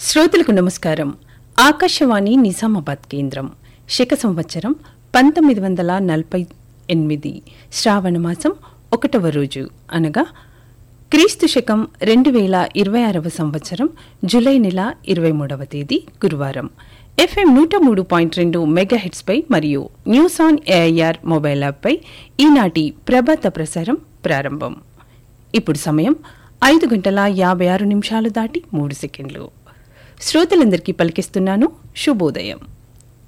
శ్రోతలకు నమస్కారం ఆకాశవాణి నిజామాబాద్ కేంద్రం శక సంవత్సరం పంతొమ్మిది వందల నలభై ఎనిమిది శ్రావణ మాసం ఒకటవ రోజు అనగా క్రీస్తు శకం రెండు వేల ఇరవై ఆరవ సంవత్సరం జూలై నెల ఇరవై మూడవ తేదీ గురువారం ఎఫ్ఎం నూట మూడు పాయింట్ రెండు మెగాహెట్స్పై మరియు న్యూస్ ఆన్ ఏఐఆర్ మొబైల్ యాప్పై ఈనాటి ప్రభాత ప్రసారం ప్రారంభం ఇప్పుడు సమయం ఐదు గంటల యాభై ఆరు నిమిషాలు దాటి మూడు సెకండ్లు శ్రోతలందరికీ పలికిస్తున్నాను శుభోదయం